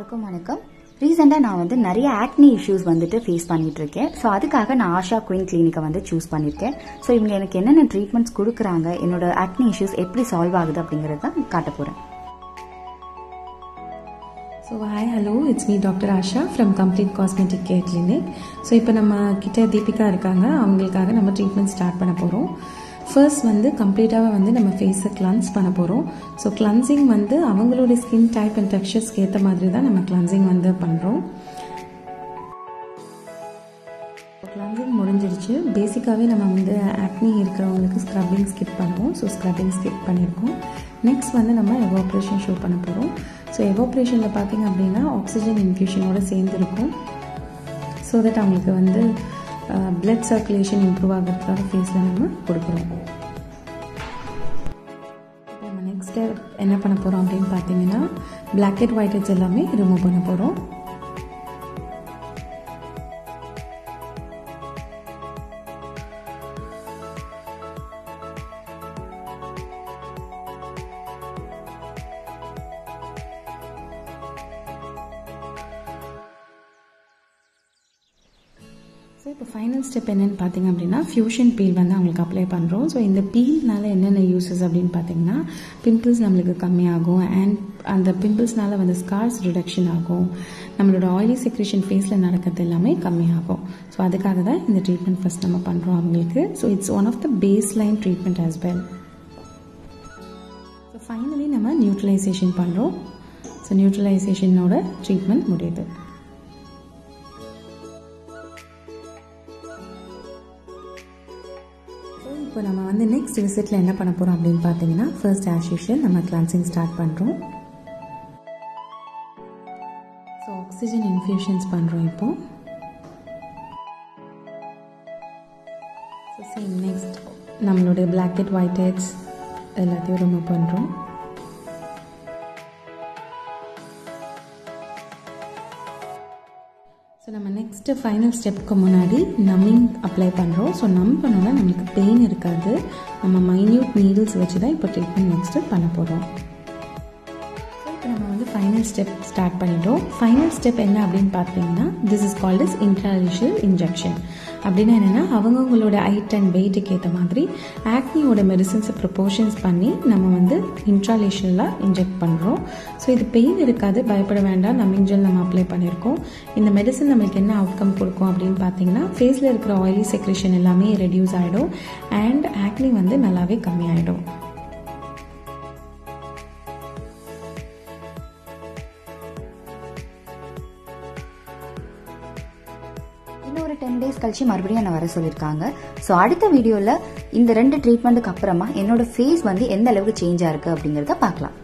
எல்லாருக்கும் வணக்கம் ரீசெண்டாக நான் வந்து நிறைய ஆக்னி இஷ்யூஸ் வந்துட்டு ஃபேஸ் பண்ணிட்டு இருக்கேன் ஸோ அதுக்காக நான் ஆஷா குயின் கிளினிக்கை வந்து சூஸ் பண்ணியிருக்கேன் ஸோ இவங்க எனக்கு என்னென்ன ட்ரீட்மெண்ட்ஸ் கொடுக்குறாங்க என்னோட ஆக்னி இஷ்யூஸ் எப்படி சால்வ் ஆகுது அப்படிங்கிறத தான் காட்ட போகிறேன் so hi hello it's me doctor Asha from complete cosmetic care clinic so இப்போ நம்ம கிட்ட தீபிகா இருக்காங்க அவங்களுக்காக நம்ம ட்ரீட்மெண்ட் ஸ்டார்ட் பண்ண போகிறோம் ஃபர்ஸ்ட் வந்து கம்ப்ளீட்டாக வந்து நம்ம ஃபேஸை கிளன்ஸ் பண்ண போகிறோம் ஸோ கிளன்சிங் வந்து அவங்களுடைய ஸ்கின் டைப் அண்ட் டெக்ஸ்சர்ஸ்க்கு ஏற்ற மாதிரி தான் நம்ம கிளன்சிங் வந்து பண்ணுறோம் கிளன்சிங் முடிஞ்சிருச்சு பேசிக்காகவே நம்ம வந்து ஆக்னி இருக்கிறவங்களுக்கு ஸ்க்ரப்பிங் ஸ்கிப் பண்ணுவோம் ஸோ ஸ்க்ரப்பிங் ஸ்கிப் பண்ணியிருக்கோம் நெக்ஸ்ட் வந்து நம்ம எவாப்ரேஷன் ஷோ பண்ண போகிறோம் ஸோ எவாப்ரேஷனில் பார்த்தீங்க அப்படின்னா ஆக்சிஜன் இன்ஃபியூஷனோட சேர்ந்துருக்கும் ஸோ தட் அவங்களுக்கு வந்து பிளட் சர்க்குலேஷன் இம்ப்ரூவ் ஆகிறதுக்காக ஃபேஸில் நம்ம கொடுக்குறோம் நம்ம நெக்ஸ்ட் ஸ்டெப் என்ன பண்ண போகிறோம் அப்படின்னு பார்த்தீங்கன்னா பிளாக் அண்ட் ஒயிட் ஹெட்ஸ் எல்லாமே ரிமூவ் பண்ண போகிறோம் ஸோ இப்போ ஃபைனல் ஸ்டெப் என்னென்னு பார்த்தீங்க அப்படின்னா ஃபியூஷன் பீல் வந்து அவங்களுக்கு அப்ளை பண்ணுறோம் ஸோ இந்த பீல்னால என்னென்ன யூசஸ் அப்படின்னு பார்த்தீங்கன்னா பிம்பிள்ஸ் நம்மளுக்கு கம்மியாகும் அண்ட் அந்த பிம்பிள்ஸ்னால வந்து ஸ்கார்ஸ் ரிடக்ஷன் ஆகும் நம்மளோட ஆயிலி செக்ரேஷன் ஃபேஸில் நடக்கிறது எல்லாமே கம்மியாகும் ஸோ அதுக்காக தான் இந்த ட்ரீட்மெண்ட் ஃபஸ்ட் நம்ம பண்ணுறோம் அவங்களுக்கு so it's one of the baseline treatment as well so finally நம்ம நியூட்ரலைசேஷன் பண்ணுறோம் ஸோ நியூட்ரலைசேஷனோட ட்ரீட்மெண்ட் முடியுது இப்போ நம்ம வந்து நெக்ஸ்ட் விசிட்டில் என்ன பண்ண போகிறோம் அப்படின்னு பார்த்தீங்கன்னா ஃபர்ஸ்ட் ஆஸ் யூஷுவல் நம்ம கிளான்சிங் ஸ்டார்ட் பண்ணுறோம் ஸோ ஆக்சிஜன் இன்ஃபியூஷன்ஸ் பண்ணுறோம் இப்போ ஸோ சேம் நெக்ஸ்ட் நம்மளுடைய பிளாக் ஹெட் ஒயிட் ஹெட்ஸ் எல்லாத்தையும் ரிமூவ் பண்ணுறோம் ஸோ நம்ம நெக்ஸ்ட்டு ஃபைனல் ஸ்டெப்புக்கு முன்னாடி நம்மிங் அப்ளை பண்ணுறோம் ஸோ நம் பண்ணோன்னா நம்மளுக்கு பெயின் இருக்காது நம்ம மைன்யூட் நீடில்ஸ் வச்சு தான் இப்போ ட்ரீட்மெண்ட் நெக்ஸ்ட்டு பண்ண போகிறோம் இப்போ நம்ம வந்து ஃபைனல் ஸ்டெப் ஸ்டார்ட் பண்ணிட்டோம் ஃபைனல் ஸ்டெப் என்ன அப்படின்னு பார்த்தீங்கன்னா this is called is intralesional injection அப்படின்னா என்னென்னா அவங்கவுங்களோட ஹைட் அண்ட் வெயிட்டுக்கு ஏற்ற மாதிரி ஆக்னியோட மெடிசன்ஸை ப்ரொபோர்ஷன்ஸ் பண்ணி நம்ம வந்து இன்ட்ராலேஷனலாக இன்ஜெக்ட் பண்ணுறோம் ஸோ இது பெயின் இருக்காது பயப்பட வேண்டாம் நம்ம ஜெல் நம்ம அப்ளை பண்ணியிருக்கோம் இந்த மெடிசன் நம்மளுக்கு என்ன அவுட்கம் கொடுக்கும் அப்படின்னு பார்த்தீங்கன்னா ஃபேஸில் இருக்கிற ஆயிலி செக்ரேஷன் எல்லாமே ரெடியூஸ் ஆகிடும் அண்ட் ஆக்னி வந்து நல்லாவே கம்மியாயிடும் இன்னும் ஒரு டென் டேஸ் கழிச்சு மறுபடியும் என்ன வர சொல்லியிருக்காங்க ஸோ அடுத்த வீடியோவில் இந்த ரெண்டு ட்ரீட்மெண்ட்டுக்கு அப்புறமா என்னோட ஃபேஸ் வந்து எந்த அளவுக்கு சேஞ்ச் ஆயிருக்கு அப்படிங்கிறத பார்க்கலாம்